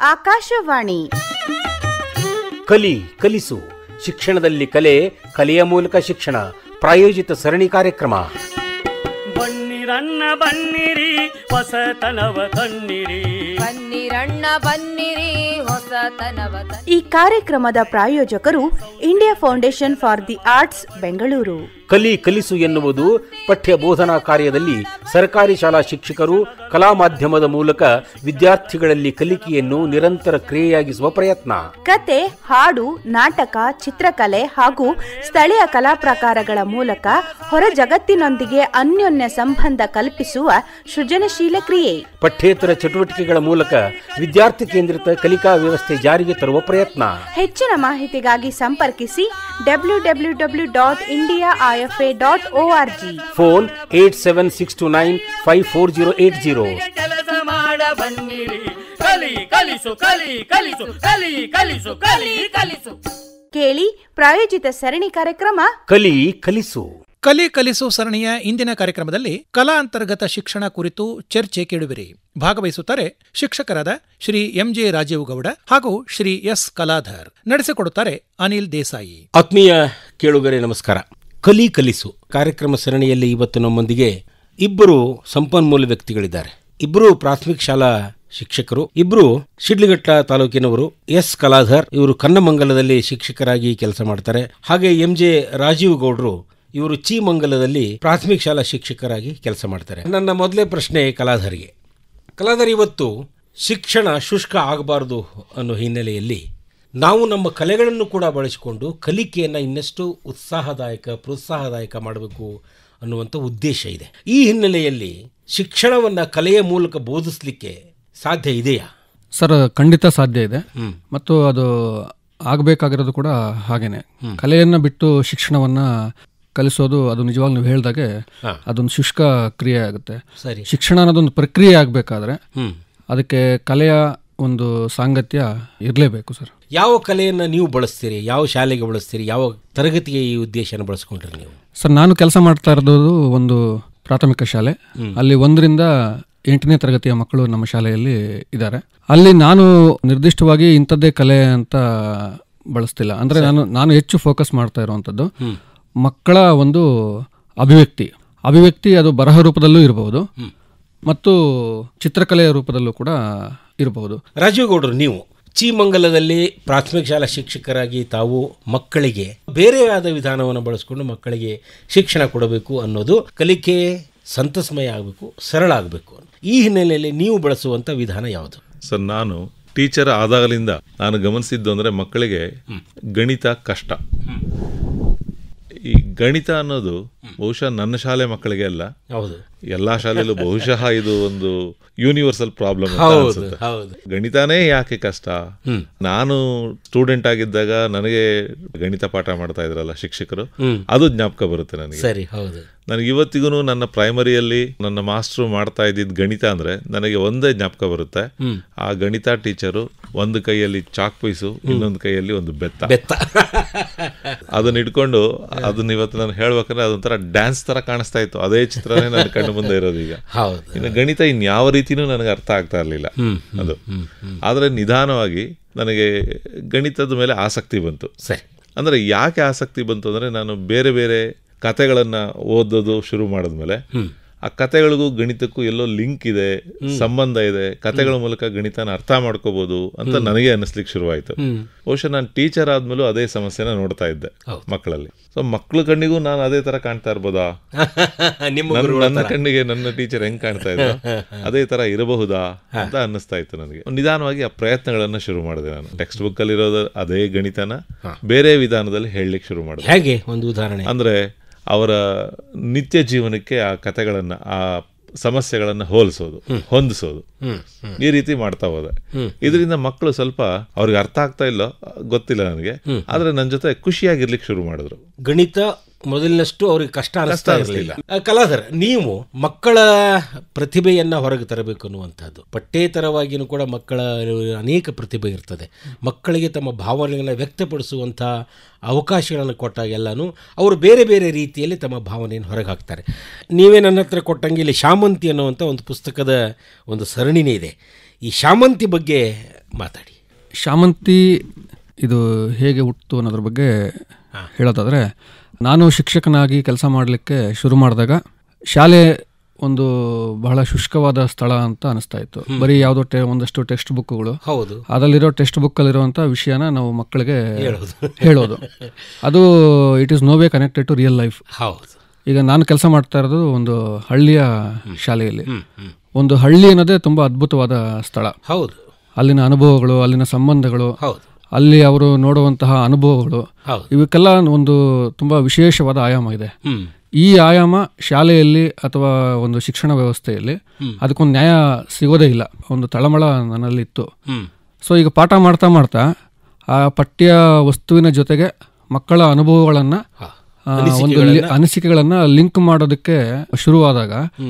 ಆಕಾಶವಾಣಿ ಕಲಿ ಕಲಿಸು ಶಿಕ್ಷಣದಲ್ಲಿ ಕಲೆ ಕಲೆಯ ಮೂಲಕ ಶಿಕ್ಷಣ ಪ್ರಾಯೋಜಿತ ಸರಣಿ ಕಾರ್ಯಕ್ರಮ ಬನ್ನಿರನ್ನ ಬನ್ನಿರಿ ಹೊಸತನವ ತನ್ನಿರಿ ಬನ್ನಿರಣ್ಣ ಬನ್ನಿರಿ ಹೊಸತನವ ತನ್ನಿರಿ. ಈ ಕಾರ್ಯಕ್ರಮದ ಪ್ರಾಯೋಜಕರು India Foundation for the Arts Bengaluru ಕಲಿ ಕಲಿಸು ಎನ್ನುವುದು ಪಠ್ಯ ಬೋಧನಾ ಕಾರ್ಯದಲ್ಲಿ ಸರ್ಕಾರಿ ಶಾಲಾ ಶಿಕ್ಷಕರು ಕಲಾ ಮಾಧ್ಯಮದ ಮೂಲಕ ವಿದ್ಯಾರ್ಥಿಗಳಲ್ಲಿ ಕಲಿಕೆಯನ್ನು ನಿರಂತರ ಕ್ರಿಯೆಯಾಗಿಸುವ ಪ್ರಯತ್ನ ಕತೆ ಹಾಡು ನಾಟಕ ಚಿತ್ರಕಲೆ ಹಾಗೂ ಸ್ಥಳೀಯ ಕಲಾ ಪ್ರಕಾರಗಳ ಮೂಲಕ ಹೊರ ಜಗತ್ತಿನೊಂದಿಗೆ ಅನ್ಯೋನ್ಯ ಸಂಬಂಧ ಕಲ್ಪಿಸುವ ಸೃಜನಶೀಲ ಕ್ರಿಯೆ ಪಠ್ಯೇತರ ಚಟುವಟಿಕೆಗಳ ಮೂಲಕ ವಿದ್ಯಾರ್ಥಿ ಕೇಂದ್ರಿತ ಕಲಿಕಾ ವ್ಯವಸ್ಥೆ ಜಾರಿಗೆ ತರುವ ಪ್ರಯತ್ನ ಹೆಚ್ಚಿನ ಮಾಹಿತಿಗಾಗಿ ಸಂಪರ್ಕಿಸಿ W W W dot India IFA dot O R G phone eight seven six two nine five four zero eight zero ಕೆಲಸ ಮಾಡ ಬನ್ನಿರಿ ಕಲಿ ಕಲಿಸು ಕಲಿ ಕಲಿಸು ಕಲಿ ಕಲಿಸು ಕಲಿ ಕಲಿಸು ಕೇಳಿ ಪ್ರಾಯೋಜಿತ ಸರಣಿ ಕಾರ್ಯಕ್ರಮ ಕಲಿ ಕಲಿಸು ಕಲಿ ಕಲಿಸು ಸರಣಿಯ ಇಂದಿನ ಕಾರ್ಯಕ್ರಮದಲ್ಲಿ ಕಲಾ ಅಂತರ್ಗತ ಶಿಕ್ಷಣ ಕುರಿತು ಚರ್ಚೆ ಕೇಳುವಿರಿ ಭಾಗವಹಿಸುತ್ತಾರೆ ಶಿಕ್ಷಕರಾದ ಶ್ರೀ ಎಂಜೆ ರಾಜೀವ್ ಗೌಡ ಹಾಗೂ ಶ್ರೀ ಎಸ್ ಕಲಾಧರ್ ನಡೆಸಿಕೊಡುತ್ತಾರೆ ಅನಿಲ್ ದೇಸಾಯಿ ಆತ್ಮೀಯ ಕೇಳುಗರೆ ನಮಸ್ಕಾರ ಕಲಿ ಕಲಿಸು ಕಾರ್ಯಕ್ರಮ ಸರಣಿಯಲ್ಲಿ ಇವತ್ತು ನಮ್ಮೊಂದಿಗೆ ಇಬ್ಬರು ಸಂಪನ್ಮೂಲ ವ್ಯಕ್ತಿಗಳಿದ್ದಾರೆ ಇಬ್ಬರು ಪ್ರಾಥಮಿಕ ಶಾಲಾ ಶಿಕ್ಷಕರು ಇಬ್ರು ಶಿಡ್ಲಘಟ್ಟ ತಾಲೂಕಿನವರು ಎಸ್ ಕಲಾಧರ್ ಇವರು ಕನ್ನಮಂಗಲದಲ್ಲಿ ಶಿಕ್ಷಕರಾಗಿ ಕೆಲಸ ಮಾಡ್ತಾರೆ ಹಾಗೆ ಎಂ ಜೆ ರಾಜೀವ್ ಗೌಡ್ರು ಇವರು ಚೀಮಂಗಲದಲ್ಲಿ ಪ್ರಾಥಮಿಕ ಶಾಲಾ ಶಿಕ್ಷಕರಾಗಿ ಕೆಲಸ ಮಾಡ್ತಾರೆ ನನ್ನ ಮೊದಲೇ ಪ್ರಶ್ನೆ ಕಲಾಧರ್ಗೆ ಕಲಾಧರ್ ಇವತ್ತು ಶಿಕ್ಷಣ ಶುಷ್ಕ ಆಗಬಾರದು ಅನ್ನೋ ಹಿನ್ನೆಲೆಯಲ್ಲಿ ನಾವು ನಮ್ಮ ಕಲೆಗಳನ್ನು ಕೂಡ ಬಳಸಿಕೊಂಡು ಕಲಿಕೆಯನ್ನು ಇನ್ನಷ್ಟು ಉತ್ಸಾಹದಾಯಕ ಪ್ರೋತ್ಸಾಹದಾಯಕ ಮಾಡಬೇಕು ಅನ್ನುವಂಥ ಉದ್ದೇಶ ಇದೆ ಈ ಹಿನ್ನೆಲೆಯಲ್ಲಿ ಶಿಕ್ಷಣವನ್ನು ಕಲೆಯ ಮೂಲಕ ಬೋಧಿಸಲಿಕ್ಕೆ ಸಾಧ್ಯ ಇದೆಯಾ ಸರ್ ಖಂಡಿತ ಸಾಧ್ಯ ಇದೆ ಮತ್ತು ಅದು ಆಗಬೇಕಾಗಿರೋದು ಕೂಡ ಹಾಗೇನೆ ಕಲೆಯನ್ನ ಬಿಟ್ಟು ಶಿಕ್ಷಣವನ್ನ ಕಲಿಸೋದು ಅದು ನಿಜವಾಗ್ಲೂ ನೀವು ಹೇಳ್ದಾಗೆ ಅದೊಂದು ಶುಷ್ಕ ಕ್ರಿಯೆ ಆಗುತ್ತೆ ಸರಿ ಶಿಕ್ಷಣ ಅನ್ನೋದೊಂದು ಪ್ರಕ್ರಿಯೆ ಆಗಬೇಕಾದ್ರೆ ಹ್ಮ್ ಅದಕ್ಕೆ ಕಲೆಯ ಒಂದು ಸಾಂಗತ್ಯ ಇರಲೇಬೇಕು ಸರ್ ಯಾವ ಕಲೆಯನ್ನು ನೀವು ಬಳಸ್ತೀರಿ ಯಾವ ಶಾಲೆಗೆ ಬಳಸ್ತೀರಿ ಯಾವ ತರಗತಿಗೆ ಈ ಉದ್ದೇಶನ ಬಳಸ್ಕೊಂಡ್ರಿ ನೀವು ಸರ್ ನಾನು ಕೆಲಸ ಮಾಡ್ತಾ ಇರೋದು ಒಂದು ಪ್ರಾಥಮಿಕ ಶಾಲೆ ಅಲ್ಲಿ ಒಂದರಿಂದ ಎಂಟನೇ ತರಗತಿಯ ಮಕ್ಕಳು ನಮ್ಮ ಶಾಲೆಯಲ್ಲಿ ಇದ್ದಾರೆ ಅಲ್ಲಿ ನಾನು ನಿರ್ದಿಷ್ಟವಾಗಿ ಇಂಥದ್ದೇ ಕಲೆ ಅಂತ ಬಳಸ್ತಿಲ್ಲ ಅಂದ್ರೆ ನಾನು ನಾನು ಹೆಚ್ಚು ಫೋಕಸ್ ಮಾಡ್ತಾ ಇರುವಂಥದ್ದು ಮಕ್ಕಳ ಒಂದು ಅಭಿವ್ಯಕ್ತಿ ಅಭಿವ್ಯಕ್ತಿ ಅದು ಬರಹ ರೂಪದಲ್ಲೂ ಇರಬಹುದು ಮತ್ತು ಚಿತ್ರಕಲೆಯ ರೂಪದಲ್ಲೂ ಕೂಡ ಇರಬಹುದು ರಾಜೀವ್ ಗೌಡರು ನೀವು ಚೀಮಂಗಲದಲ್ಲಿ ಪ್ರಾಥಮಿಕ ಶಾಲಾ ಶಿಕ್ಷಕರಾಗಿ ತಾವು ಮಕ್ಕಳಿಗೆ ಬೇರೆಯಾದ ವಿಧಾನವನ್ನು ಬಳಸಿಕೊಂಡು ಮಕ್ಕಳಿಗೆ ಶಿಕ್ಷಣ ಕೊಡಬೇಕು ಅನ್ನೋದು ಕಲಿಕೆ ಸಂತಸಮಯ ಆಗಬೇಕು ಸರಳ ಆಗಬೇಕು ಈ ಹಿನ್ನೆಲೆಯಲ್ಲಿ ನೀವು ಬಳಸುವಂಥ ವಿಧಾನ ಯಾವುದು ಸರ್ ನಾನು ಟೀಚರ್ ಆದಾಗಲಿಂದ ನಾನು ಗಮನಿಸಿದ್ದು ಅಂದರೆ ಮಕ್ಕಳಿಗೆ ಗಣಿತ ಕಷ್ಟ ಈ ಗಣಿತ ಅನ್ನೋದು ಬಹುಶಃ ನನ್ನ ಶಾಲೆ ಮಕ್ಕಳಿಗೆ ಅಲ್ಲ ಹೌದು ಎಲ್ಲ ಶಾಲೆಯಲ್ಲೂ ಬಹುಶಃ ಇದು ಒಂದು ಯೂನಿವರ್ಸಲ್ ಪ್ರಾಬ್ಲಮ್ ಹೌದು ಹೌದು ಗಣಿತನೇ ಯಾಕೆ ಕಷ್ಟ ನಾನು ಸ್ಟೂಡೆಂಟ್ ಆಗಿದ್ದಾಗ ನನಗೆ ಗಣಿತ ಪಾಠ ಮಾಡ್ತಾ ಇದ್ರಲ್ಲ ಶಿಕ್ಷಕರು ಅದು ಜ್ಞಾಪಕ ಬರುತ್ತೆ ನನಗೆ ಸರಿ ಹೌದು ನನಗೆ ಇವತ್ತಿಗೂ ನನ್ನ ಪ್ರೈಮರಿಯಲ್ಲಿ ನನ್ನ ಮಾಸ್ಟ್ರು ಮಾಡ್ತಾ ಇದ್ದಿದ್ದು ಗಣಿತ ಅಂದ್ರೆ ನನಗೆ ಒಂದೇ ಜ್ಞಾಪಕ ಬರುತ್ತೆ ಆ ಗಣಿತ ಟೀಚರು ಒಂದು ಕೈಯಲ್ಲಿ ಚಾಕ್ ಪೀಸು ಇನ್ನೊಂದು ಕೈಯಲ್ಲಿ ಒಂದು ಬೆತ್ತ ಬೆತ್ತ ಅದನ್ನ ಇಟ್ಕೊಂಡು ಅದನ್ನ ಇವತ್ತು ನಾನು ಹೇಳ್ಬೇಕಂದ್ರೆ ಅದೊಂಥರ ಡ್ಯಾನ್ಸ್ ತರ ಕಾಣಿಸ್ತಾ ಇತ್ತು ಅದೇ ಚಿತ್ರನೇ ನನ್ನ ಕಣ್ಣು ಮುಂದೆ ಇರೋದು ಈಗ ಹೌದು ಇನ್ನು ಗಣಿತ ಇನ್ಯಾವ ರೀತಿನೂ ನನಗೆ ಅರ್ಥ ಆಗ್ತಾ ಇರಲಿಲ್ಲ ಅದು ಆದ್ರೆ ನಿಧಾನವಾಗಿ ನನಗೆ ಗಣಿತದ ಮೇಲೆ ಆಸಕ್ತಿ ಬಂತು ಸರಿ ಅಂದ್ರೆ ಯಾಕೆ ಆಸಕ್ತಿ ಬಂತು ಅಂದ್ರೆ ನಾನು ಬೇರೆ ಬೇರೆ ಕತೆಗಳನ್ನ ಓದೋದು ಶುರು ಮಾಡಿದ್ಮೇಲೆ ಆ ಕತೆಗಳಿಗೂ ಗಣಿತಕ್ಕೂ ಎಲ್ಲೋ ಲಿಂಕ್ ಇದೆ ಸಂಬಂಧ ಇದೆ ಕತೆಗಳ ಮೂಲಕ ಗಣಿತನ ಅರ್ಥ ಮಾಡ್ಕೋಬಹುದು ಅಂತ ನನಗೆ ಅನ್ನಿಸ್ಲಿಕ್ಕೆ ಶುರುವಾಯ್ತು ಬಹುಶಃ ನಾನು ಟೀಚರ್ ಆದ್ಮೇಲೂ ಅದೇ ಸಮಸ್ಯೆನ ನೋಡ್ತಾ ಇದ್ದೆ ಮಕ್ಕಳಲ್ಲಿ ಸೊ ಮಕ್ಕಳ ಕಣ್ಣಿಗೂ ನಾನು ಅದೇ ತರ ಕಾಣ್ತಾ ಇರ್ಬೋದಾ ನಿಮ್ಮ ನನ್ನ- ನನ್ನ ಕಣ್ಣಿಗೆ ನನ್ನ ಟೀಚರ್ ಹೆಂಗ್ ಕಾಣ್ತಾ ಇದ್ರು ಅದೇ ತರ ಇರಬಹುದಾ ಅಂತ ಅನ್ನಿಸ್ತಾ ಇತ್ತು ನನಗೆ ನಿಧಾನವಾಗಿ ಆ ಪ್ರಯತ್ನಗಳನ್ನ ಶುರು ಮಾಡಿದೆ ನಾನು ಟೆಕ್ಸ್ಟ್ ಬುಕ್ ಅಲ್ಲಿ ಇರೋದು ಅದೇ ಗಣಿತನ ಬೇರೆ ವಿಧಾನದಲ್ಲಿ ಹೇಳಲಿಕ್ಕೆ ಶುರು ಮಾಡಿದೆ ಹೇಗೆ ಒಂದು ಉದಾಹರಣೆ ಅಂದ್ರೆ ಅವರ ನಿತ್ಯ ಜೀವನಕ್ಕೆ ಆ ಕಥೆಗಳನ್ನ ಆ ಸಮಸ್ಯೆಗಳನ್ನ ಹೋಲಿಸೋದು ಹೊಂದಿಸೋದು ಈ ರೀತಿ ಮಾಡ್ತಾ ಹೋದೆ ಇದರಿಂದ ಮಕ್ಕಳು ಸ್ವಲ್ಪ ಅವ್ರಿಗೆ ಅರ್ಥ ಆಗ್ತಾ ಇಲ್ಲ ಗೊತ್ತಿಲ್ಲ ನನಗೆ ಆದ್ರೆ ನನ್ನ ಜೊತೆ ಖುಷಿಯಾಗಿರ್ಲಿಕ್ಕೆ ಶುರು ಮಾಡಿದ್ರು ಗಣಿತ ಮೊದಲಿನಷ್ಟು ಅವ್ರಿಗೆ ಕಷ್ಟ ಅನಿಸ್ತಾ ಇರಲಿಲ್ಲ ಕಲಾಧರ್ ನೀವು ಮಕ್ಕಳ ಪ್ರತಿಭೆಯನ್ನ ಹೊರಗೆ ತರಬೇಕು ಅನ್ನುವಂಥದ್ದು ಪಠ್ಯೇತರವಾಗಿಯೂ ಕೂಡ ಮಕ್ಕಳ ಅನೇಕ ಪ್ರತಿಭೆ ಇರ್ತದೆ ಮಕ್ಕಳಿಗೆ ತಮ್ಮ ಭಾವನೆಗಳನ್ನು ವ್ಯಕ್ತಪಡಿಸುವಂಥ ಅವಕಾಶಗಳನ್ನು ಕೊಟ್ಟಾಗ ಎಲ್ಲನೂ ಅವರು ಬೇರೆ ಬೇರೆ ರೀತಿಯಲ್ಲಿ ತಮ್ಮ ಭಾವನೆಯನ್ನು ಹೊರಗೆ ಹಾಕ್ತಾರೆ ನೀವೇ ನನ್ನ ಹತ್ರ ಕೊಟ್ಟಂಗೆ ಇಲ್ಲಿ ಶಾಮಂತಿ ಅನ್ನುವಂಥ ಒಂದು ಪುಸ್ತಕದ ಒಂದು ಸರಣಿನೇ ಇದೆ ಈ ಶಾಮಂತಿ ಬಗ್ಗೆ ಮಾತಾಡಿ ಶಾಮಂತಿ ಇದು ಹೇಗೆ ಹುಟ್ಟಿತು ಅನ್ನೋದ್ರ ಬಗ್ಗೆ ಹೇಳೋದಾದರೆ ನಾನು ಶಿಕ್ಷಕನಾಗಿ ಕೆಲಸ ಮಾಡಲಿಕ್ಕೆ ಶುರು ಮಾಡಿದಾಗ ಶಾಲೆ ಒಂದು ಬಹಳ ಶುಷ್ಕವಾದ ಸ್ಥಳ ಅಂತ ಅನಿಸ್ತಾ ಇತ್ತು ಬರೀ ಯಾವುದೋ ಟೆ ಒಂದಷ್ಟು ಟೆಕ್ಸ್ಟ್ ಬುಕ್ಗಳು ಹೌದು ಅದರಲ್ಲಿರೋ ಟೆಕ್ಸ್ಟ್ ಬುಕ್ಕಲ್ಲಿರುವಂಥ ವಿಷಯನ ನಾವು ಮಕ್ಕಳಿಗೆ ಹೇಳೋದು ಅದು it is no way connected to real life ಹೌದು ಈಗ ನಾನು ಕೆಲಸ ಮಾಡ್ತಾ ಇರೋದು ಒಂದು ಹಳ್ಳಿಯ ಶಾಲೆಯಲ್ಲಿ ಒಂದು ಹಳ್ಳಿ ಅನ್ನೋದೇ ತುಂಬ ಅದ್ಭುತವಾದ ಸ್ಥಳ ಹೌದು ಅಲ್ಲಿನ ಅನುಭವಗಳು ಅಲ್ಲಿನ ಸಂಬಂಧಗಳು ಹೌದು ಅಲ್ಲಿ ಅವರು ನೋಡುವಂತಹ ಅನುಭವಗಳು ಹೌದು ಇವಕ್ಕೆಲ್ಲ ಒಂದು ತುಂಬ ವಿಶೇಷವಾದ ಆಯಾಮ ಇದೆ ಹ್ಮ್ ಈ ಆಯಾಮ ಶಾಲೆಯಲ್ಲಿ ಅಥವಾ ಒಂದು ಶಿಕ್ಷಣ ವ್ಯವಸ್ಥೆಯಲ್ಲಿ ಅದಕ್ಕೊಂದು ನ್ಯಾಯ ಸಿಗೋದೇ ಇಲ್ಲ ಒಂದು ತಳಮಳ ನನ್ನಲ್ಲಿ ಇತ್ತು ಹ್ಮ್ ಸೊ ಈಗ ಪಾಠ ಮಾಡ್ತಾ ಮಾಡ್ತಾ ಆ ಪಠ್ಯ ವಸ್ತುವಿನ ಜೊತೆಗೆ ಮಕ್ಕಳ ಅನುಭವಗಳನ್ನು ಹಾ. ಒಂದು ಲಿ- ಅನಿಸಿಕೆಗಳನ್ನು ಲಿಂಕ್ ಮಾಡೋದಕ್ಕೆ ಶುರುವಾದಾಗ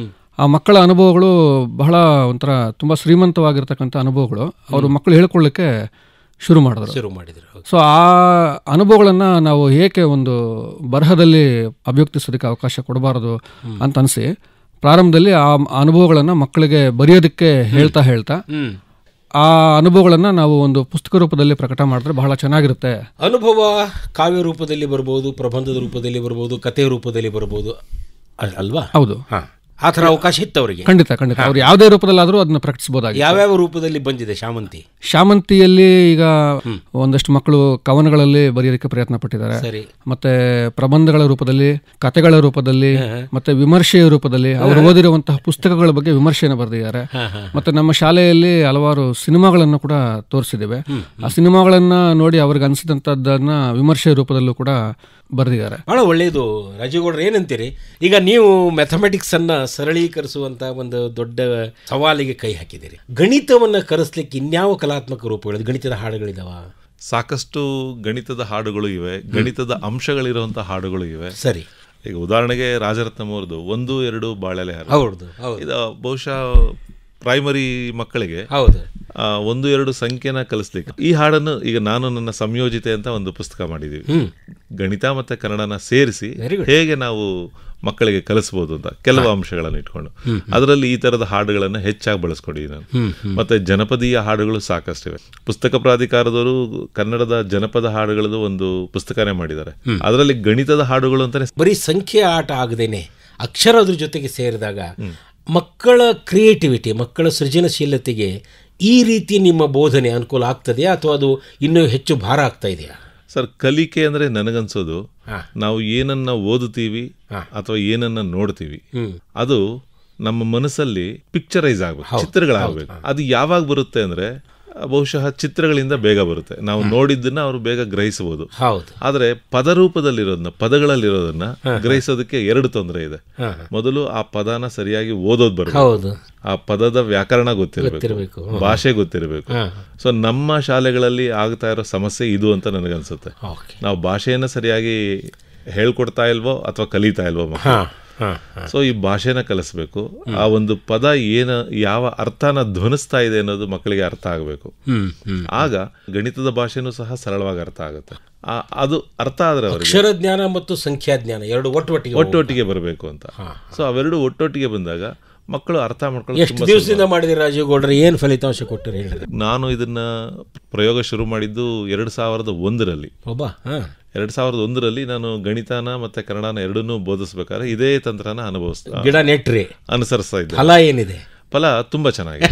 ಆ ಮಕ್ಕಳ ಅನುಭವಗಳು ಬಹಳ ಒಂಥರ ತುಂಬ ಶ್ರೀಮಂತವಾಗಿರ್ತಕ್ಕಂಥ ಅನುಭವಗಳು ಅವರು ಮಕ್ಕಳು ಹೇಳ್ಕೊಳ್ಳಿಕ್ಕೆ ಶುರು ಮಾಡಿದ್ರು ಶುರು ಮಾಡಿದ್ರು ಹೌದು. ಸೊ ಆ ಅನುಭವಗಳನ್ನು ನಾವು ಏಕೆ ಒಂದು ಬರಹದಲ್ಲಿ ಅಭಿವ್ಯಕ್ತಿಸೋದಕ್ಕೆ ಅವಕಾಶ ಕೊಡಬಾರದು ಅಂತ ಅನಿಸಿ ಪ್ರಾರಂಭದಲ್ಲಿ ಆ ಅನುಭವಗಳನ್ನು ಮಕ್ಕಳಿಗೆ ಬರೆಯೋದಕ್ಕೆ ಹೇಳ್ತಾ ಹೇಳ್ತಾ ಹ್ಮ್ ಆ ಅನುಭವಗಳನ್ನು ನಾವು ಒಂದು ಪುಸ್ತಕ ರೂಪದಲ್ಲಿ ಪ್ರಕಟ ಮಾಡಿದ್ರೆ ಬಹಳ ಚೆನ್ನಾಗಿರುತ್ತೆ ಅನುಭವ ಕಾವ್ಯ ರೂಪದಲ್ಲಿ ಬರ್ಬೋದು ಪ್ರಬಂಧದ ರೂಪದಲ್ಲಿ ಬರ್ಬೋದು ಕಥೆ ರೂಪದಲ್ಲಿ ಬರ್ಬೋದು ಅಲ್- ಅಲ್ವಾ ಹೌದು ಹಾ ಆ ಥರ ಅವಕಾಶ ಇತ್ತು ಅವರಿಗೆ ಖಂಡಿತ ಖಂಡಿತ ಅವ್ರು ಯಾವುದೇ ರೂಪದಲ್ಲಾದರೂ ಅದನ್ನ ಪ್ರಕಟಿಸಬಹುದಾಗಿದೆ ಯಾವ್ಯಾವ ರೂಪದಲ್ಲಿ ಬಂದಿದೆ ಶಾಮಂತಿ ಶಾಮಂತಿಯಲ್ಲಿ ಈಗ ಒಂದಷ್ಟು ಮಕ್ಕಳು ಕವನಗಳಲ್ಲಿ ಬರೆಯೋದಕ್ಕೆ ಪ್ರಯತ್ನ ಪಟ್ಟಿದ್ದಾರೆ ಸರಿ ಮತ್ತೆ ಪ್ರಬಂಧಗಳ ರೂಪದಲ್ಲಿ ಕಥೆಗಳ ರೂಪದಲ್ಲಿ ಮತ್ತೆ ವಿಮರ್ಶೆಯ ರೂಪದಲ್ಲಿ ಅವರು ಓದಿರುವಂತಹ ಪುಸ್ತಕಗಳ ಬಗ್ಗೆ ವಿಮರ್ಶೆಯನ್ನು ಬರೆದಿದ್ದಾರೆ ಮತ್ತೆ ನಮ್ಮ ಶಾಲೆಯಲ್ಲಿ ಹಲವಾರು ಸಿನಿಮಾಗಳನ್ನು ಕೂಡ ತೋರಿಸಿದ್ದೇವೆ ಆ ಸಿನಿಮಾಗಳನ್ನ ನೋಡಿ ಅವ್ರಿಗೆ ಅನಿಸಿದಂಥದ್ದನ್ನ ವಿಮರ್ಶೆಯ ರೂಪದಲ್ಲೂ ಕೂಡ ಬರೆದಿದ್ದಾರೆ ಬಹಳ ಒಳ್ಳೆಯದು ರಾಜೀವ್ಗೌಡ್ರು ಏನಂತೀರಿ ಈಗ ನೀವು ಮ್ಯಾಥಮೆಟಿಕ್ಸ್ ಅನ್ನ ಸರಳೀಕರಿಸುವಂತ ಒಂದು ದೊಡ್ಡ ಸವಾಲಿಗೆ ಕೈ ಹಾಕಿದ್ದೀರಿ ಗಣಿತವನ್ನ ಕರೆಸ್ಲಿಕ್ಕೆ ಇನ್ಯಾವ ಕಲಾತ್ಮಕ ರೂಪಗಳು ಗಣಿತದ ಹಾಡುಗಳಿದಾವ ಸಾಕಷ್ಟು ಗಣಿತದ ಹಾಡುಗಳು ಇವೆ ಗಣಿತದ ಅಂಶಗಳಿರುವಂಥ ಹಾಡುಗಳು ಇವೆ ಸರಿ ಈಗ ಉದಾಹರಣೆಗೆ ರಾಜರತ್ನಂ ಅವ್ರದ್ದು ಒಂದು ಎರಡು ಬಾಳೆಲೆ ಹಾರ ಹೌದು ಹೌದು ಇದು ಬಹುಶಃ ಪ್ರೈಮರಿ ಮಕ್ಕಳಿಗೆ ಹೌದು ಆ, ಒಂದು ಎರಡು ಸಂಖ್ಯೆನ ಕಲಿಸ್ಲಿಕ್ಕೆ ಈ ಹಾಡನ್ನು ಈಗ ನಾನು ನನ್ನ ಸಂಯೋಜಿತೆ ಅಂತ ಒಂದು ಪುಸ್ತಕ ಮಾಡಿದ್ದೀವಿ ಗಣಿತ ಮತ್ತೆ ಕನ್ನಡನ ಸೇರಿಸಿ ಹೇಗೆ ನಾವು ಮಕ್ಕಳಿಗೆ ಕಲಿಸ್ಬೋದು ಅಂತ ಕೆಲವು ಅಂಶಗಳನ್ನು ಇಟ್ಕೊಂಡು ಅದರಲ್ಲಿ ಈ ತರದ ಹಾಡುಗಳನ್ನು ಹೆಚ್ಚಾಗಿ ಬಳಸ್ಕೊಂಡಿದ್ದೀನಿ ನಾನು ಮತ್ತೆ ಜನಪದೀಯ ಹಾಡುಗಳು ಸಾಕಷ್ಟಿವೆ ಪುಸ್ತಕ ಪ್ರಾಧಿಕಾರದವರು ಕನ್ನಡದ ಜನಪದ ಹಾಡುಗಳದ್ದು ಒಂದು ಪುಸ್ತಕನೇ ಮಾಡಿದ್ದಾರೆ ಅದರಲ್ಲಿ ಗಣಿತದ ಹಾಡುಗಳು ಅಂತಾನೆ ಬರೀ ಸಂಖ್ಯೆ ಆಟ ಆಗದೇನೆ ಅಕ್ಷರ ಅದ್ರ ಜೊತೆಗೆ ಸೇರಿದಾಗ ಮಕ್ಕಳ ಕ್ರಿಯೇಟಿವಿಟಿ ಮಕ್ಕಳ ಸೃಜನಶೀಲತೆಗೆ ಈ ರೀತಿ ನಿಮ್ಮ ಬೋಧನೆ ಅನುಕೂಲ ಆಗ್ತದೆಯಾ ಅಥವಾ ಅದು ಇನ್ನೂ ಹೆಚ್ಚು ಭಾರ ಆಗ್ತಾ ಇದೆಯಾ ಸರ್ ಕಲಿಕೆ ಅಂದ್ರೆ ನನಗನ್ಸೋದು ಹಾ. ನಾವು ಏನನ್ನ ಓದುತ್ತೀವಿ ಅಥವಾ ಏನನ್ನ ನೋಡ್ತೀವಿ ಹ್ಮ್. ಅದು ನಮ್ಮ ಮನಸ್ಸಲ್ಲಿ ಪಿಕ್ಚರೈಸ್ ಆಗ್ಬೇಕು ಚಿತ್ರಗಳಾಗಬೇಕು ಅದು ಯಾವಾಗ ಬರುತ್ತೆ ಅಂದ್ರೆ ಆ, ಬಹುಶಃ ಚಿತ್ರಗಳಿಂದ ಬೇಗ ಬರುತ್ತೆ ನಾವು ನೋಡಿದ್ದನ್ನ ಅವರು ಬೇಗ ಗ್ರಹಿಸಬಹುದು ಹೌದು ಆದ್ರೆ ಪದರೂಪದಲ್ಲಿರೋದನ್ನ ಪದಗಳಲ್ಲಿರೋದನ್ನ ಗ್ರಹಿಸೋದಕ್ಕೆ ಎರಡು ತೊಂದರೆ ಇದೆ ಮೊದಲು ಆ ಪದನ ಸರಿಯಾಗಿ ಓದೋದು ಬರಬೇಕು ಹೌದು ಆ ಪದದ ವ್ಯಾಕರಣ ಗೊತ್ತಿರಬೇಕು ಗೊತ್ತಿರ್ಬೇಕು. ಭಾಷೆ ಗೊತ್ತಿರಬೇಕು ಸೊ ನಮ್ಮ ಶಾಲೆಗಳಲ್ಲಿ ಆಗ್ತಾ ಇರೋ ಸಮಸ್ಯೆ ಇದು ಅಂತ ನನಗನ್ಸುತ್ತೆ ಓಕೆ ನಾವು ಭಾಷೆಯನ್ನ ಸರಿಯಾಗಿ ಹೇಳ್ಕೊಡ್ತಾ ಇಲ್ವೋ ಅಥವಾ ಕಲಿತಾ ಇಲ್ವೋ ಮಕ್ಕಳು ಹಾಂ ಹಾಂ ಸೊ ಈ ಭಾಷೆನ ಕಲಿಸ್ಬೇಕು ಆ ಒಂದು ಪದ ಏನ ಯಾವ ಅರ್ಥನ ಧ್ವನಿಸ್ತಾ ಇದೆ ಅನ್ನೋದು ಮಕ್ಕಳಿಗೆ ಅರ್ಥ ಆಗಬೇಕು ಹ್ಮ್ ಹ್ಮ್ ಆಗ ಗಣಿತದ ಭಾಷೆನೂ ಸಹ ಸರಳವಾಗಿ ಅರ್ಥ ಆಗುತ್ತೆ ಆ- ಅದು ಅರ್ಥ ಆದ್ರೆ ಅವರಿಗೆ ಅಕ್ಷರ ಜ್ಞಾನ ಮತ್ತು ಸಂಖ್ಯಾ ಜ್ಞಾನ ಎರಡು ಒಟ್ಟೊಟ್ಟಿಗೆ ಒಟ್ಟೊಟ್ಟಿಗೆ ಬರಬೇಕು ಅಂತ ಸೊ ಅವೆರಡು ಒಟ್ಟೊಟ್ಟಿಗೆ ಬಂದಾಗ ಮಕ್ಕಳು ಅರ್ಥ ಮಾಡ್ಕೊಳ್ಳೋದು ಎಷ್ಟು ತುಂಬಾ ದಿವಸದಿಂದ ಮಾಡಿದಿರಿ ರಾಜೀವ್ ಗೌಡ್ರೆ ಏನು ಫಲಿತಾಂಶ ಕೊಟ್ಟರು ಹೇಳಿದ್ರೆ ನಾನು ಇದನ್ನ ಪ್ರಯೋಗ ಶುರು ಮಾಡಿದ್ದು ಎರಡು ಸಾವಿರದ ಒಂದರಲ್ಲಿ ಒಬ್ಬ ಹಾಂ ಎರಡ್ ಸಾವಿರದ ಒಂದರಲ್ಲಿ ನಾನು ಗಣಿತನ ಮತ್ತೆ ಕನ್ನಡನ ಎರಡನ್ನೂ ಬೋಧಿಸ್ಬೇಕಾದ್ರೆ ಇದೇ ತಂತ್ರನ ಅನುಭವಿಸ್ತಾ ಗಿಡ ನೆಟ್ರಿ ಅನುಸರಿಸ್ತಾ ಇದ್ದೆ ಫಲ ಏನಿದೆ ಫಲ ತುಂಬಾ ಚೆನ್ನಾಗಿದೆ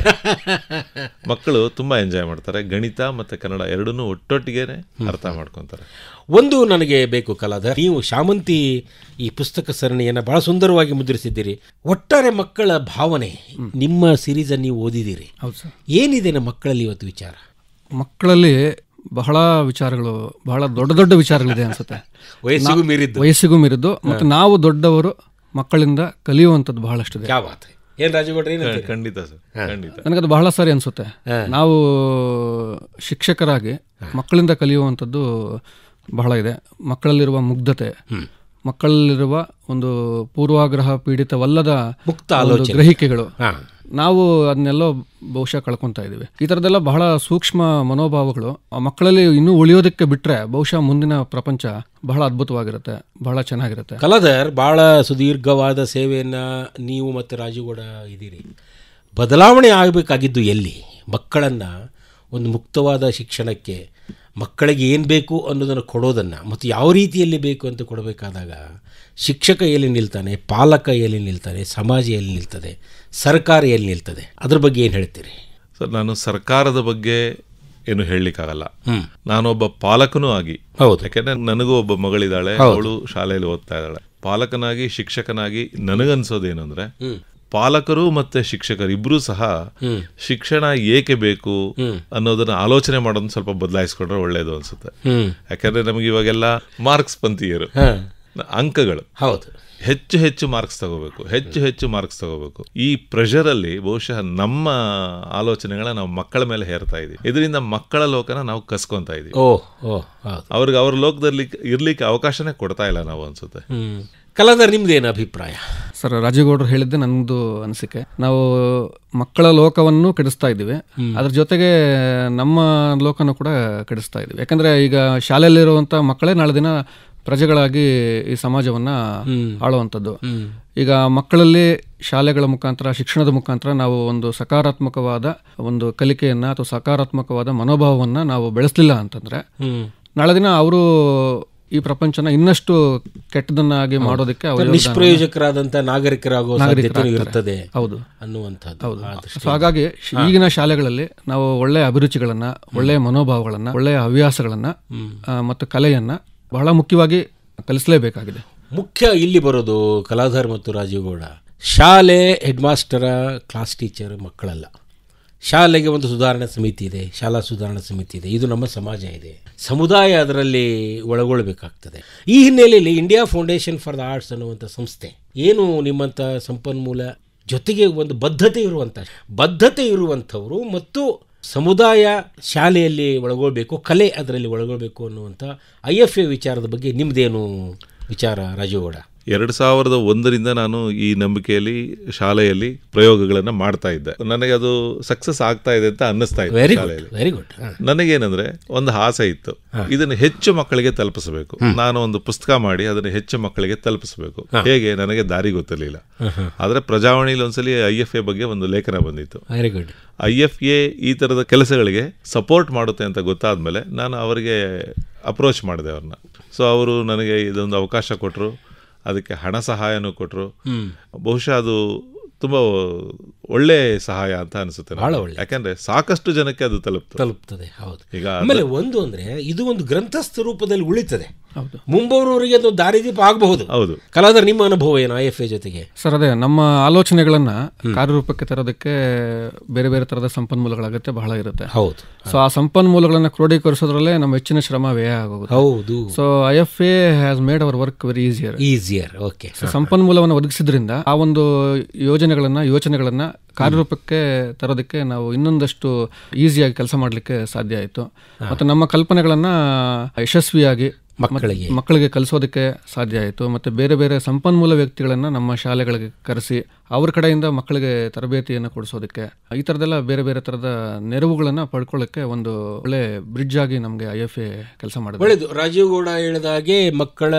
ಮಕ್ಕಳು ತುಂಬಾ ಎಂಜಾಯ್ ಮಾಡ್ತಾರೆ ಗಣಿತ ಮತ್ತೆ ಕನ್ನಡ ಎರಡನ್ನೂ ಒಟ್ಟೊಟ್ಟಿಗೆನೆ ಅರ್ಥ ಮಾಡ್ಕೊಂತಾರೆ ಒಂದು ನನಗೆ ಬೇಕು ಕಲಾಧರ್ ನೀವು ಶಾಮಂತಿ ಈ ಪುಸ್ತಕ ಸರಣಿಯನ್ನು ಬಹಳ ಸುಂದರವಾಗಿ ಮುದ್ರಿಸಿದ್ದೀರಿ ಒಟ್ಟಾರೆ ಮಕ್ಕಳ ಭಾವನೆ ನಿಮ್ಮ ಸಿರೀಸನ್ನು ನೀವು ಓದಿದ್ದೀರಿ ಹೌದು ಸರ್ ಏನಿದೆ ನಮ್ಮ ಮಕ್ಕಳಲ್ಲಿ ಇವತ್ತು ವಿಚಾರ ಮಕ್ಕಳಲ್ಲಿ ಬಹಳ ವಿಚಾರಗಳು ಬಹಳ ದೊಡ್ಡ ದೊಡ್ಡ ವಿಚಾರಗಳಿದೆ ಅನ್ಸುತ್ತೆ ವಯಸ್ಸಿಗೂ ಮೀರಿದ್ದು ವಯಸ್ಸಿಗೂ ಮೀರಿದ್ದು ಮತ್ತು ನಾವು ದೊಡ್ಡವರು ಮಕ್ಕಳಿಂದ ಕಲಿಯುವಂಥದ್ದು ಬಹಳಷ್ಟಿದೆ ಯಾವ ಬಾತ್ ಏನು ರಾಜಗೌಡ್ರೆ ಏನು ಖಂಡಿತ ಸರ್ ಖಂಡಿತ ನನಗದು ಬಹಳ ಸಾರಿ ಅನಿಸುತ್ತೆ ನಾವು ಶಿಕ್ಷಕರಾಗಿ ಮಕ್ಕಳಿಂದ ಕಲಿಯುವಂಥದ್ದು ಬಹಳ ಇದೆ ಮಕ್ಕಳಲ್ಲಿರುವ ಮುಗ್ಧತೆ ಮಕ್ಕಳಲ್ಲಿರುವ ಒಂದು ಪೂರ್ವಾಗ್ರಹ ಪೀಡಿತವಲ್ಲದ ಮುಕ್ತ ಒಂದು ಗ್ರಹಿಕೆಗಳು ಹಾಂ ನಾವು ಅದನ್ನೆಲ್ಲೋ ಬಹುಶಃ ಕಳ್ಕೊತಾ ಇದ್ದೀವಿ ಈ ಥರದ್ದೆಲ್ಲ ಬಹಳ ಸೂಕ್ಷ್ಮ ಮನೋಭಾವಗಳು ಆ ಮಕ್ಕಳಲ್ಲಿ ಇನ್ನೂ ಉಳಿಯೋದಕ್ಕೆ ಬಿಟ್ಟರೆ ಬಹುಶಃ ಮುಂದಿನ ಪ್ರಪಂಚ ಬಹಳ ಅದ್ಭುತವಾಗಿರುತ್ತೆ ಬಹಳ ಚೆನ್ನಾಗಿರುತ್ತೆ ಕಲಾಧರ್ ಭಾಳ ಸುದೀರ್ಘವಾದ ಸೇವೆಯನ್ನು ನೀವು ಮತ್ತು ರಾಜುಗೌಡ ಇದ್ದೀರಿ ಬದಲಾವಣೆ ಆಗಬೇಕಾಗಿದ್ದು ಎಲ್ಲಿ ಮಕ್ಕಳನ್ನು ಒಂದು ಮುಕ್ತವಾದ ಶಿಕ್ಷಣಕ್ಕೆ ಮಕ್ಕಳಿಗೆ ಏನು ಬೇಕು ಅನ್ನೋದನ್ನು ಕೊಡೋದನ್ನು ಮತ್ತು ಯಾವ ರೀತಿಯಲ್ಲಿ ಬೇಕು ಅಂತ ಕೊಡಬೇಕಾದಾಗ ಶಿಕ್ಷಕ ಎಲ್ಲಿ ನಿಲ್ತಾನೆ ಪಾಲಕ ಎಲ್ಲಿ ನಿಲ್ತಾನೆ ಸಮಾಜ ಎಲ್ಲಿ ನಿಲ್ತದೆ ಸರ್ಕಾರ ಎಲ್ಲಿ ನಿಲ್ತದೆ ಅದ್ರ ಬಗ್ಗೆ ಏನು ಹೇಳ್ತೀರಿ ಸರ್ ನಾನು ಸರ್ಕಾರದ ಬಗ್ಗೆ ಏನು ಹೇಳಲಿಕ್ಕಾಗಲ್ಲ ಹ್ಮ್. ನಾನೊಬ್ಬ ಪಾಲಕನೂ ಆಗಿ ಹೌದು. ಯಾಕೆಂದ್ರೆ ನನಗೂ ಒಬ್ಬ ಮಗಳಿದ್ದಾಳೆ ಹೌದು. ಅವಳು ಶಾಲೆಯಲ್ಲಿ ಓದ್ತಾ ಇದ್ದಾಳೆ ಪಾಲಕನಾಗಿ ಶಿಕ್ಷಕನಾಗಿ ನನಗನ್ಸೋದೇನು ಅಂದ್ರೆ ಪಾಲಕರು ಮತ್ತೆ ಶಿಕ್ಷಕರು ಇಬ್ರು ಸಹ ಶಿಕ್ಷಣ ಏಕೆ ಬೇಕು ಅನ್ನೋದನ್ನ ಆಲೋಚನೆ ಮಾಡೋದನ್ನ ಸ್ವಲ್ಪ ಬದಲಾಯಿಸ್ಕೊಂಡ್ರೆ ಒಳ್ಳೇದು ಅನ್ಸುತ್ತೆ ಹ್ಮ್. ಯಾಕಂದ್ರೆ ನಮಗೆ ಇವಾಗೆಲ್ಲ ಮಾರ್ಕ್ಸ್ ಪಂಥೀಯರು ಹಾಂ ಅಂಕಗಳು ಹೌದು ಹೆಚ್ಚು ಹೆಚ್ಚು ಮಾರ್ಕ್ಸ್ ತಗೋಬೇಕು ಹೆಚ್ಚು ಹೆಚ್ಚು ಮಾರ್ಕ್ಸ್ ತಗೋಬೇಕು ಈ ಪ್ರೆಷರ್ ಅಲ್ಲಿ ಬಹುಶಃ ನಮ್ಮ ಆಲೋಚನೆಗಳ ನಾವು ಮಕ್ಕಳ ಮೇಲೆ ಹೇರ್ತಾ ಇದೀವಿ ಇದರಿಂದ ಮಕ್ಕಳ ಲೋಕನ ನಾವು ಕಸ್ಕೊಂತ ಇದೀವಿ ಓ ಓ ಹೌದು ಅವ್ರಿಗೆ ಅವ್ರ ಲೋಕದಲ್ಲಿ ಇರ್ಲಿಕ್ಕೆ ಅವಕಾಶನೇ ಕೊಡ್ತಾ ಇಲ್ಲ ನಾವು ಅನ್ಸುತ್ತೆ ಹ್ಮ್ ಕಲಾಧರ್ ನಿಮ್ದೇನು ಅಭಿಪ್ರಾಯ ಸರ್ ರಾಜೀವ್ಗೌಡರು ಹೇಳಿದ್ದೆ ನನ್ನದು ಅನಿಸಿಕೆ ನಾವು ಮಕ್ಕಳ ಲೋಕವನ್ನು ಕೆಡಿಸ್ತಾ ಇದ್ದೀವಿ ಅದ್ರ ಜೊತೆಗೆ ನಮ್ಮ ಲೋಕನೂ ಕೂಡ ಕೆಡಿಸ್ತಾ ಇದ್ದೀವಿ ಯಾಕಂದ್ರೆ ಈಗ ಶಾಲೆಯಲ್ಲಿರುವಂಥ ಮಕ್ಕಳೇ ನಾಳೆ ದಿನ ಪ್ರಜೆಗಳಾಗಿ ಈ ಸಮಾಜವನ್ನ ಆಳುವಂಥದ್ದು ಈಗ ಮಕ್ಕಳಲ್ಲಿ ಶಾಲೆಗಳ ಮುಖಾಂತರ ಶಿಕ್ಷಣದ ಮುಖಾಂತರ ನಾವು ಒಂದು ಸಕಾರಾತ್ಮಕವಾದ ಒಂದು ಕಲಿಕೆಯನ್ನ ಅಥವಾ ಸಕಾರಾತ್ಮಕವಾದ ಮನೋಭಾವವನ್ನ ನಾವು ಬೆಳೆಸಲಿಲ್ಲ ಅಂತಂದ್ರೆ ನಾಳೆ ದಿನ ಅವರು ಈ ಪ್ರಪಂಚನ ಇನ್ನಷ್ಟು ಕೆಟ್ಟದನ್ನಾಗಿ ಮಾಡೋದಕ್ಕೆ ಅವರ ಯೋಗದಾನ- ನಿಷ್ಪ್ರಯೋಜಕರಾದಂಥ ನಾಗರಿಕರಾಗುವ ಸಾಧ್ಯತೆ ಇರ್ತದೆ ಹೌದು ಅನ್ನುವಂಥದ್ದು ಆ ದೃಷ್ಟಿ- ಸೊ ಹಾಗಾಗಿ ಶ್- ಈಗಿನ ಶಾಲೆಗಳಲ್ಲಿ ನಾವು ಒಳ್ಳೆಯ ಅಭಿರುಚಿಗಳನ್ನ ಒಳ್ಳೆಯ ಮನೋಭಾವಗಳನ್ನ ಒಳ್ಳೆಯ ಹವ್ಯಾಸಗಳನ್ನ ಆ, ಮತ್ತು ಕಲೆಯನ್ನ ಬಹಳ ಮುಖ್ಯವಾಗಿ ಕಲಿಸಲೇಬೇಕಾಗಿದೆ ಮುಖ್ಯ ಇಲ್ಲಿ ಬರೋದು ಕಲಾಧರ್ ಮತ್ತು ರಾಜೀವ್ ಗೌಡ ಶಾಲೆ ಹೆಡ್ ಮಾಸ್ಟರ ಕ್ಲಾಸ್ ಟೀಚರ್ ಮಕ್ಕಳಲ್ಲ ಶಾಲೆಗೆ ಒಂದು ಸುಧಾರಣಾ ಸಮಿತಿ ಇದೆ ಶಾಲಾ ಸುಧಾರಣಾ ಸಮಿತಿ ಇದೆ ಇದು ನಮ್ಮ ಸಮಾಜ ಇದೆ ಸಮುದಾಯ ಅದರಲ್ಲಿ ಒಳಗೊಳ್ಳಬೇಕಾಗ್ತದೆ ಈ ಹಿನ್ನೆಲೆಯಲ್ಲಿ India Foundation for the Arts ಅನ್ನುವಂಥ ಸಂಸ್ಥೆ ಏನು ನಿಮ್ಮಂಥ ಸಂಪನ್ಮೂಲ ಜೊತೆಗೆ ಒಂದು ಬದ್ಧತೆ ಇರುವಂಥ ಬದ್ಧತೆ ಇರುವಂಥವರು ಮತ್ತು ಸಮುದಾಯ ಶಾಲೆಯಲ್ಲಿ ಒಳಗೊಳ್ಬೇಕು ಕಲೆ ಅದರಲ್ಲಿ ಒಳಗೊಳ್ಬೇಕು ಅನ್ನುವಂಥ ಐ ಎಫ್ ಎ ವಿಚಾರದ ಬಗ್ಗೆ ನಿಮ್ಮದೇನು ವಿಚಾರ ರಾಜೀವ್ಗೌಡ ಎರಡು ಸಾವಿರದ ಒಂದರಿಂದ ನಾನು ಈ ನಂಬಿಕೆಯಲ್ಲಿ ಶಾಲೆಯಲ್ಲಿ ಪ್ರಯೋಗಗಳನ್ನ ಮಾಡ್ತಾ ಇದ್ದೆ ನನಗೆ ಅದು ಸಕ್ಸಸ್ ಆಗ್ತಾ ಇದೆ ಅಂತ ಅನ್ನಿಸ್ತಾ ಇತ್ತು ವೆರಿ ಗುಡ್ ಶಾಲೆಯಲ್ಲಿ ವೆರಿ ಗುಡ್ ನನಗೇನಂದ್ರೆ ಒಂದು ಆಸೆ ಇತ್ತು ಇದನ್ನು ಹೆಚ್ಚು ಮಕ್ಕಳಿಗೆ ತಲುಪಿಸಬೇಕು ನಾನು ಒಂದು ಪುಸ್ತಕ ಮಾಡಿ ಅದನ್ನು ಹೆಚ್ಚು ಮಕ್ಕಳಿಗೆ ತಲುಪಿಸಬೇಕು ಹೇಗೆ ನನಗೆ ದಾರಿ ಗೊತ್ತಿರಲಿಲ್ಲ ಆದ್ರೆ ಪ್ರಜಾವಾಣಿಲಿ ಒಂದ್ಸಲಿ ಐ ಎಫ್ ಎ ಬಗ್ಗೆ ಒಂದು ಲೇಖನ ಬಂದಿತ್ತು very good I F A ಈ ಥರದ ಕೆಲಸಗಳಿಗೆ ಸಪೋರ್ಟ್ ಮಾಡುತ್ತೆ ಅಂತ ಗೊತ್ತಾದ್ಮೇಲೆ ನಾನು ಅವರಿಗೆ ಅಪ್ರೋಚ್ ಮಾಡಿದೆ ಅವ್ರನ್ನ ಸೊ ಅವರು ನನಗೆ ಇದೊಂದು ಅವಕಾಶ ಕೊಟ್ಟರು ಅದಕ್ಕೆ ಹಣ ಸಹಾಯನೂ ಕೊಟ್ಟರು ಬಹುಶಃ ಅದು ತುಂಬ ಒಳ್ಳೆ ಸಹಾಯ ಅಂತ ಅನಿಸುತ್ತೆ ನನಗೆ. ಬಹಳ ಒಳ್ಳೆ. ಯಾಕಂದ್ರೆ ಸಾಕಷ್ಟು ಜನಕ್ಕೆ ಅದು ತಲುಪ್ತು ತಲುಪ್ತದೆ ಹೌದು ಈಗ ಆಮೇಲೆ ಒಂದು ಅಂದ್ರೆ ಇದು ಒಂದು ಗ್ರಂಥಸ್ಥ ರೂಪದಲ್ಲಿ ಉಳಿತದೆ ಹೌದು. ಮುಂಬರುವವರಿಗೆ ಅದು ದಾರಿದೀಪ ಆಗಬಹುದು ಹೌದು ಕಲಾಧರ್ ನಿಮ್ಮ ಅನುಭವ ಏನು ಐ ಎಫ್ ಎ ಜೊತೆಗೆ ಸರ್ ಅದೇ ನಮ್ಮ ಆಲೋಚನೆಗಳನ್ನ ಕಾರ್ಯರೂಪಕ್ಕೆ ತರೋದಕ್ಕೆ ಬೇರೆ ಬೇರೆ ತರದ ಸಂಪನ್ಮೂಲಗಳ ಅಗತ್ಯ ಬಹಳ ಇರುತ್ತೆ ಹೌದು ಸೊ ಆ ಸಂಪನ್ಮೂಲಗಳನ್ನ ಕ್ರೋಢೀಕರಿಸೋದ್ರಲ್ಲೇ ನಮ್ಮ ಹೆಚ್ಚಿನ ಶ್ರಮ ವ್ಯಯ ಆಗೋಗುತ್ತೆ ಹೌದು so I F A has made our work very easier easier okay ಸಂಪನ್ಮೂಲವನ್ನು ಒದಗಿಸಿದ್ರಿಂದ ಆ ಒಂದು ಯೋಜನೆಗಳನ್ನ ಯೋಚನೆಗಳನ್ನ ಕಾರ್ಯರೂಪಕ್ಕೆ ತರೋದಕ್ಕೆ ನಾವು ಇನ್ನೊಂದಷ್ಟು ಈಸಿಯಾಗಿ ಕೆಲಸ ಮಾಡಲಿಕ್ಕೆ ಸಾಧ್ಯ ಆಯಿತು ಮತ್ತು ನಮ್ಮ ಕಲ್ಪನೆಗಳನ್ನ ಯಶಸ್ವಿಯಾಗಿ ಮಕ್ಕಳಿಗೆ ಮಕ್ಕಳಿಗೆ ಕಲಿಸೋದಕ್ಕೆ ಸಾಧ್ಯ ಆಯಿತು ಮತ್ತು ಬೇರೆ ಬೇರೆ ಸಂಪನ್ಮೂಲ ವ್ಯಕ್ತಿಗಳನ್ನು ನಮ್ಮ ಶಾಲೆಗಳಿಗೆ ಕರೆಸಿ ಅವ್ರ ಕಡೆಯಿಂದ ಮಕ್ಕಳಿಗೆ ತರಬೇತಿಯನ್ನು ಕೊಡಿಸೋದಕ್ಕೆ ಈ ಥರದೆಲ್ಲ ಬೇರೆ ಬೇರೆ ಥರದ ನೆರವುಗಳನ್ನು ಪಡ್ಕೊಳ್ಳೋಕ್ಕೆ ಒಂದು ಒಳ್ಳೆ ಬ್ರಿಡ್ಜ್ ಆಗಿ ನಮಗೆ ಐ ಎಫ್ ಎ ಕೆಲಸ ಮಾಡಿದೆ ಒಳ್ಳೆಯದು ರಾಜೀವ್ ಗೌಡ ಹೇಳಿದ ಹಾಗೆ ಮಕ್ಕಳ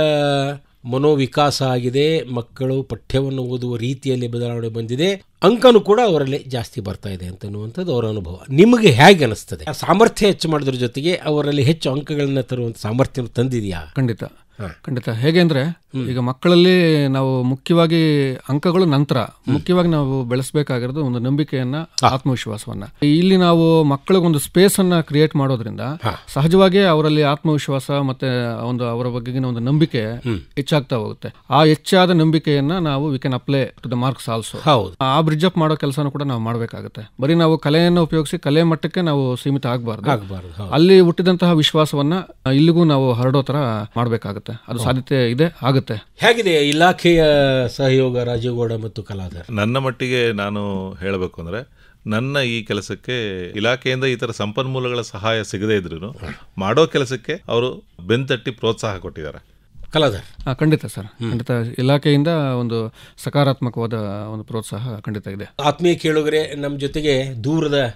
ಮನೋವಿಕಾಸ ಆಗಿದೆ ಮಕ್ಕಳು ಪಠ್ಯವನ್ನು ಓದುವ ರೀತಿಯಲ್ಲಿ ಬದಲಾವಣೆ ಬಂದಿದೆ ಅಂಕನೂ ಕೂಡ ಅವರಲ್ಲಿ ಜಾಸ್ತಿ ಬರ್ತಾ ಇದೆ ಅಂತನ್ನುವಂಥದ್ದು ಅವರ ಅನುಭವ ನಿಮಗೆ ಹೇಗೆ ಅನಿಸ್ತದೆ ಆ ಸಾಮರ್ಥ್ಯ ಹೆಚ್ಚು ಮಾಡೋದ್ರ ಜೊತೆಗೆ ಅವರಲ್ಲಿ ಹೆಚ್ಚು ಅಂಕಗಳನ್ನ ತರುವಂಥ ಸಾಮರ್ಥ್ಯ ತಂದಿದೆಯಾ ಖಂಡಿತ ಖಂಡಿತ ಹೇಗೆ ಅಂದ್ರೆ ಈಗ ಮಕ್ಕಳಲ್ಲಿ ನಾವು ಮುಖ್ಯವಾಗಿ ಅಂಕಗಳು ನಂತರ ಮುಖ್ಯವಾಗಿ ನಾವು ಬೆಳೆಸಬೇಕಾಗಿರೋದು ಒಂದು ನಂಬಿಕೆಯನ್ನ ಆತ್ಮವಿಶ್ವಾಸವನ್ನ ಇಲ್ಲಿ ನಾವು ಮಕ್ಕಳಿಗೊಂದು ಸ್ಪೇಸ್ ಅನ್ನ ಕ್ರಿಯೇಟ್ ಮಾಡೋದ್ರಿಂದ ಸಹಜವಾಗಿ ಅವರಲ್ಲಿ ಆತ್ಮವಿಶ್ವಾಸ ಮತ್ತೆ ಒಂದು ಅವರ ಬಗೆಗಿನ ಒಂದು ನಂಬಿಕೆ ಹೆಚ್ಚಾಗ್ತಾ ಹೋಗುತ್ತೆ ಆ ಹೆಚ್ಚಾದ ನಂಬಿಕೆಯನ್ನ ನಾವು we can apply to the marks also ಹೌದು ಆ ಬ್ರಿಡ್ಜ್ ಅಪ್ ಮಾಡೋ ಕೆಲಸನೂ ಕೂಡ ನಾವು ಮಾಡಬೇಕಾಗುತ್ತೆ ಬರೀ ನಾವು ಕಲೆಯನ್ನು ಉಪಯೋಗಿಸಿ ಕಲೆ ಮಟ್ಟಕ್ಕೆ ನಾವು ಸೀಮಿತ ಆಗಬಾರ್ದು ಆಗಬಾರ್ದು ಹೌದು ಅಲ್ಲಿ ಹುಟ್ಟಿದಂತಹ ವಿಶ್ವಾಸವನ್ನ ಇಲ್ಲಿಗೂ ನಾವು ಹರಡೋ ತರ ಮಾಡಬೇಕಾಗುತ್ತೆ ಅದು ಸಾಧ್ಯತೆ ಇದೆ ಆಗುತ್ತೆ ಹೇಗಿದೆ ಇಲಾಖೆಯ ಸಹಯೋಗ ರಾಜೀವ್ ಗೌಡ ಮತ್ತು ಕಲಾಧರ್ ನನ್ನ ಮಟ್ಟಿಗೆ ನಾನು ಹೇಳಬೇಕು ಅಂದ್ರೆ ನನ್ನ ಈ ಕೆಲಸಕ್ಕೆ ಇಲಾಖೆಯಿಂದ ಈ ತರ ಸಂಪನ್ಮೂಲಗಳ ಸಹಾಯ ಸಿಗದೇ ಇದ್ರು ಮಾಡೋ ಕೆಲಸಕ್ಕೆ ಅವರು ಬೆಂತಟ್ಟಿ ಪ್ರೋತ್ಸಾಹ ಕೊಟ್ಟಿದ್ದಾರೆ ಕಲಾಧರ್ ಆ, ಖಂಡಿತ ಸರ್ ಖಂಡಿತ ಇಲಾಖೆಯಿಂದ ಒಂದು ಸಕಾರಾತ್ಮಕವಾದ ಒಂದು ಪ್ರೋತ್ಸಾಹ ಖಂಡಿತ ಇದೆ ಆತ್ಮೀಯ ಕೇಳುಗರೆ ನಮ್ಮ ಜೊತೆಗೆ ದೂರದ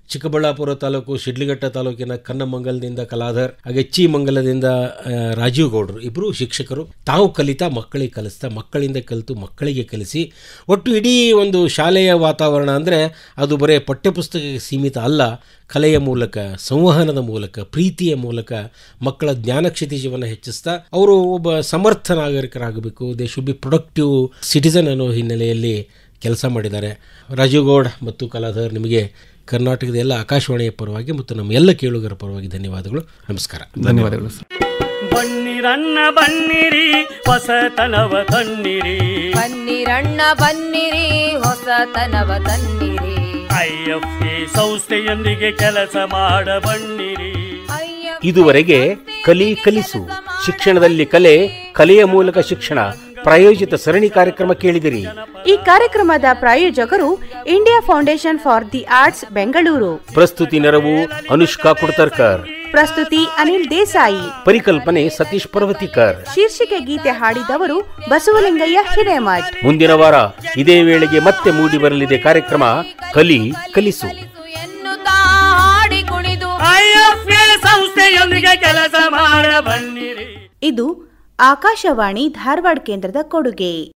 ಚಿಕ್ಕಬಳ್ಳಾಪುರ ತಾಲೂಕು ಶಿಡ್ಲಘಟ್ಟ ತಾಲೂಕಿನ ಕನ್ನಮಂಗಲದಿಂದ ಕಲಾಧರ್ ಹಾಗೆ ಚೀಮಂಗಲದಿಂದ ಆ, ರಾಜೀವ್ ಗೌಡರು ಇಬ್ಬರು ಶಿಕ್ಷಕರು ತಾವು ಕಲಿತಾ ಮಕ್ಕಳಿಗೆ ಕಲಿಸ್ತಾ ಮಕ್ಕಳಿಂದ ಕಲಿತು ಮಕ್ಕಳಿಗೆ ಕಲಿಸಿ ಒಟ್ಟು ಇಡೀ ಒಂದು ಶಾಲೆಯ ವಾತಾವರಣ ಅಂದರೆ ಅದು ಬರೀ ಪಠ್ಯಪುಸ್ತಕಕ್ಕೆ ಸೀಮಿತ ಅಲ್ಲ ಕಲೆಯ ಮೂಲಕ ಸಂವಹನದ ಮೂಲಕ ಪ್ರೀತಿಯ ಮೂಲಕ ಮಕ್ಕಳ ಜ್ಞಾನಕ್ಷಿತಿಜವನ್ನು ಹೆಚ್ಚಿಸ್ತಾ ಅವರು ಒಬ್ಬ ಸಮರ್ಥ ನಾಗರಿಕರಾಗಬೇಕು they should be productive citizen ಅನ್ನೋ ಹಿನ್ನೆಲೆಯಲ್ಲಿ ಕೆಲಸ ಮಾಡಿದ್ದಾರೆ ರಾಜೀವ್ ಗೌಡ್ ಮತ್ತು ಕಲಾಧರ್ ನಿಮಗೆ ಕರ್ನಾಟಕದ ಎಲ್ಲ ಆಕಾಶವಾಣಿಯ ಪರವಾಗಿ ಮತ್ತು ನಮ್ಮ ಎಲ್ಲ ಕೇಳುಗರ ಪರವಾಗಿ ಧನ್ಯವಾದಗಳು ನಮಸ್ಕಾರ ಧನ್ಯವಾದಗಳು ಸರ್ ಬನ್ನಿರನ್ನ ಬನ್ನಿರಿ ಹೊಸತನವ ತನ್ನಿರಿ ಬನ್ನಿರಣ್ಣ ಬನ್ನಿರಿ ಹೊಸತನವ ತನ್ನಿರಿ ಐ ಎಫ್ ಎ ಸಂಸ್ಥೆಯೊಂದಿಗೆ ಕೆಲಸ ಮಾಡ ಬನ್ನಿರಿ ಅಯ್ಯ ಇದುವರೆಗೆ ಕಲಿ ಕಲಿಸು ಶಿಕ್ಷಣದಲ್ಲಿ ಕಲೆ ಕಲೆಯ ಮೂಲಕ ಶಿಕ್ಷಣ ಪ್ರಾಯೋಜಿತ ಸರಣಿ ಕಾರ್ಯಕ್ರಮ ಕೇಳಿದಿರಿ ಈ ಕಾರ್ಯಕ್ರಮದ ಪ್ರಾಯೋಜಕರು India Foundation for the Arts Bengaluru ಪ್ರಸ್ತುತಿ ನೆರವು ಅನುಷ್ಕಾ ಕುಡ್ತರ್ಕರ್ ಪ್ರಸ್ತುತಿ ಅನಿಲ್ ದೇಸಾಯಿ ಪರಿಕಲ್ಪನೆ ಸತೀಶ್ ಪರ್ವತಿಕರ್ ಶೀರ್ಷಿಕೆ ಗೀತೆ ಹಾಡಿದವರು ಬಸವಲಿಂಗಯ್ಯ ಹಿರೇಮಠ್ ಮುಂದಿನ ವಾರ ಇದೇ ವೇಳೆಗೆ ಮತ್ತೆ ಮೂಡಿ ಬರಲಿದೆ ಕಾರ್ಯಕ್ರಮ ಕಲಿ ಕಲಿಸು ಎನ್ನುತ್ತಾ ಹಾಡಿ ಕುಣಿದು ಐ ಎಫ್ ಎ ಸಂಸ್ಥೆಯೊಂದಿಗೆ ಕೆಲಸ ಮಾಡ ಬನ್ನಿರಿ ಇದು ಆಕಾಶವಾಣಿ ಧಾರವಾಡ ಕೇಂದ್ರದ ಕೊಡುಗೆ